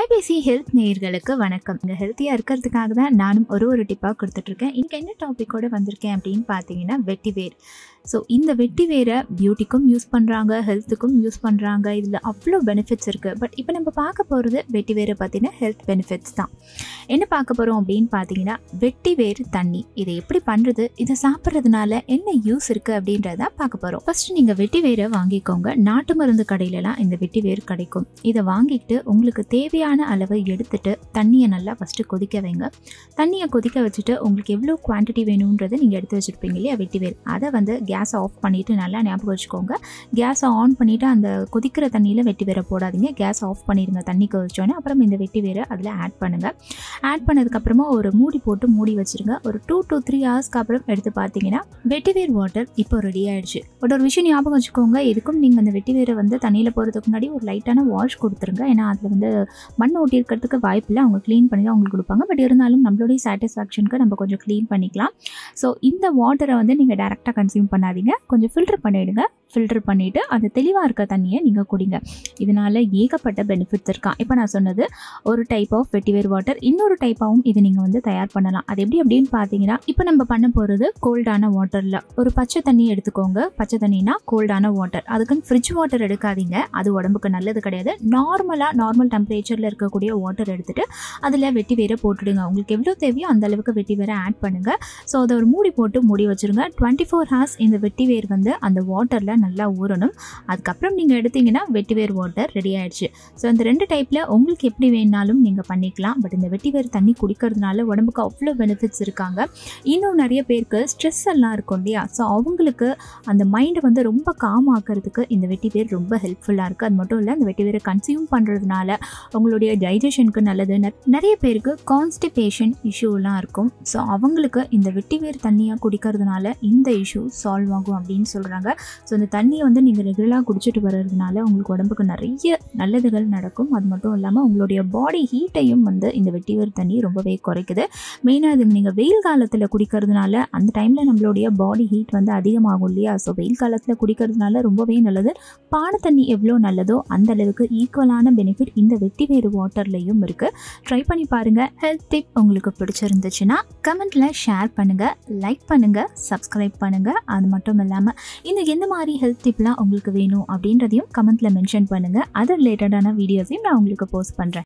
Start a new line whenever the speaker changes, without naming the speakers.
IBC health நேயர்களுக்கு வணக்கம் இங்கே ஹெல்த்தியாக இருக்கிறதுக்காக தான் நானும் ஒரு ஒரு டிப்பாக கொடுத்துட்ருக்கேன் இன்றைக்கி என்ன டாப்பிக்கோடு வந்திருக்கேன் அப்படின்னு பார்த்தீங்கன்னா வெட்டிவேர் ஸோ இந்த வெட்டிவேரை பியூட்டிக்கும் யூஸ் பண்ணுறாங்க ஹெல்த்துக்கும் யூஸ் பண்ணுறாங்க இதில் அவ்வளோ பெனிஃபிட்ஸ் இருக்குது பட் இப்போ நம்ம பார்க்க போகிறது வெட்டிவேரை பற்றின ஹெல்த் பெனிஃபிட்ஸ் தான் என்ன பார்க்க போகிறோம் அப்படின்னு பார்த்தீங்கன்னா வெட்டிவேர் தண்ணி இதை எப்படி பண்ணுறது இதை சாப்பிட்றதுனால என்ன யூஸ் இருக்குது அப்படின்றத பார்க்க போகிறோம் ஃபஸ்ட்டு நீங்கள் வெட்டிவேரை வாங்கிக்கோங்க நாட்டு மருந்து கடையிலலாம் இந்த வெட்டிவேர் கிடைக்கும் இதை வாங்கிக்கிட்டு உங்களுக்கு தேவையான அளவை எடுத்துட்டு தண்ணியை நல்லா ஃபஸ்ட்டு கொதிக்க வைங்க தண்ணியை கொதிக்க வச்சுட்டு உங்களுக்கு எவ்வளோ குவான்டிட்டி வேணுன்றதை நீங்கள் எடுத்து வச்சுருப்பீங்க இல்லையா வெட்டிவேர் அதை வந்து கேஸை ஆஃப் பண்ணிவிட்டு நல்லா ஞாபகம் வச்சுக்கோங்க கேஸை ஆன் பண்ணிவிட்டு அந்த கொதிக்கிற தண்ணியில் வெட்டிவேரை போடாதீங்க கேஸ் ஆஃப் பண்ணிடுங்க தண்ணி கொதிச்சோன்னே அப்புறம் இந்த வெட்டிவேரை அதில் ஆட் பண்ணுங்கள் ஆட் பண்ணதுக்கப்புறமா ஒரு மூடி போட்டு மூடி வச்சுருங்க ஒரு டூ டு த்ரீ ஹவர்ஸ்க்கு அப்புறம் எடுத்து பார்த்தீங்கன்னா வெட்டிவேர் வாட்டர் இப்போ ரெடி ஆயிடுச்சு பட் ஒரு விஷயம் ஞாபகம் வச்சுக்கோங்க இதுக்கும் நீங்கள் அந்த வெட்டிவேரை வந்து தண்ணியில் போகிறதுக்கு முன்னாடி ஒரு லைட்டான வாஷ் கொடுத்துருங்க ஏன்னா அதில் வந்து மண் ஒட்டி இருக்கிறதுக்கு வாய்ப்பு இல்லை அவங்க க்ளீன் பண்ணி தான் அவங்களுக்கு கொடுப்பாங்க பட் இருந்தாலும் நம்மளுடைய சாட்டிஸ்ஃபேக்ஷனுக்கு நம்ம கொஞ்சம் க்ளீன் பண்ணிக்கலாம் ஸோ இந்த வாட்டரை வந்து நீங்கள் டேரெக்டாக கன்சியூம் பண்ணாதீங்க கொஞ்சம் ஃபில்டர் பண்ணிவிடுங்க ஃபில்டர் பண்ணிவிட்டு அந்த தெளிவாக இருக்க தண்ணியை நீங்கள் குடிங்க இதனால் ஏகப்பட்ட பெனிஃபிட்ஸ் இருக்கான் இப்போ நான் சொன்னது ஒரு டைப் ஆஃப் வெட்டிவேர் வாட்டர் இன்னொரு டைப்பாகவும் இது நீங்கள் வந்து தயார் பண்ணலாம் அது எப்படி அப்படின்னு பார்த்தீங்கன்னா இப்போ நம்ம பண்ண போகிறது கோல்டான வாட்டரில் ஒரு பச்சை தண்ணி எடுத்துக்கோங்க பச்சை தண்ணினா கோல்டான வாட்டர் அதுக்குன்னு ஃப்ரிட்ஜ் வாட்டர் எடுக்காதீங்க அது உடம்புக்கு நல்லது கிடையாது நார்மலாக நார்மல் டெம்பரேச்சரில் இருக்கக்கூடிய வாட்டர் எடுத்துகிட்டு அதில் வெட்டி வேற போட்டுடுங்க உங்களுக்கு எவ்வளோ தேவையோ அந்த அளவுக்கு வெட்டி வேற ஆட் பண்ணுங்கள் ஸோ அதை ஒரு மூடி போட்டு மூடி வச்சுருங்க டுவெண்ட்டி ஃபோர் ஹார்ஸ் இந்த வெட்டி வேர் வந்து அந்த வாட்டரில் நல்லா ஊறணும் அதுக்கப்புறம் நீங்கள் எடுத்தீங்கன்னா வெட்டி வேர் வாட்டர் ரெடி ஆயிடுச்சு ஸோ இந்த ரெண்டு டைப்பில் உங்களுக்கு எப்படி வேணாலும் நீங்கள் பண்ணிக்கலாம் பட் இந்த வெட்டி வேர் தண்ணி குடிக்கிறதுனால உடம்புக்கு அவ்வளோ பெனிஃபிட்ஸ் இருக்காங்க இன்னும் நிறைய பேருக்கு ஸ்ட்ரெஸ் எல்லாம் இருக்கும் இல்லையா ஸோ அவங்களுக்கு அந்த மைண்டை வந்து ரொம்ப காம் ஆக்கிறதுக்கு இந்த வெட்டி வேர் ரொம்ப ஹெல்ப்ஃபுல்லாக இருக்குது அது மட்டும் இல்லை அந்த வெட்டி வேரை கன்சியூம் பண்ணுறதுனால உங்களுடைய டைஜஷனுக்கு நல்லது நெ- நிறைய பேருக்கு கான்ஸ்டிபேஷன் இஷ்யூலாம் இருக்கும் ஸோ அவங்களுக்கு இந்த வெட்டிவேர் தண்ணியாக குடிக்கிறதுனால இந்த இஷ்யூ சால்வ் ஆகும் அப்படின்னு சொல்கிறாங்க ஸோ இந்த தண்ணியை வந்து நீங்கள் ரெகுலராக குடிச்சிட்டு வர்றதுனால உங்களுக்கு உடம்புக்கு நிறைய நல்லதுகள் நடக்கும் அது மட்டும் இல்லாமல் உங்களுடைய பாடி ஹீட்டையும் வந்து இந்த வெட்டிவேர் தண்ணி ரொம்பவே குறைக்குது மெயினாக இது நீங்கள் வெயில் காலத்தில் குடிக்கிறதுனால அந்த டைமில் நம்மளுடைய பாடி ஹீட் வந்து அதிகமாகும் இல்லையா ஸோ வெயில் காலத்தில் குடிக்கிறதுனால ரொம்பவே நல்லது பானை தண்ணி எவ்வளோ நல்லதோ அந்த அளவுக்கு ஈக்குவலான பெனிஃபிட் இந்த வெட்டிவேறு வாட்டர்லையும் இருக்குது ட்ரை பண்ணி பாருங்கள் ஹெல்த் டிப் உங்களுக்கு பிடிச்சிருந்துச்சுன்னா கமெண்ட்டில் ஷேர் பண்ணுங்கள் லைக் பண்ணுங்கள் சப்ஸ்கிரைப் பண்ணுங்கள் அது மட்டும் இல்லாமல் இன்னும் எந்த மாதிரி ஹெல்த் டிப்லாம் உங்களுக்கு வேணும் அப்படின்றதையும் கமெண்ட்டில் மென்ஷன் பண்ணுங்கள் அது ரிலேட்டடான வீடியோஸையும் நான் உங்களுக்கு போஸ்ட் பண்ணுறேன்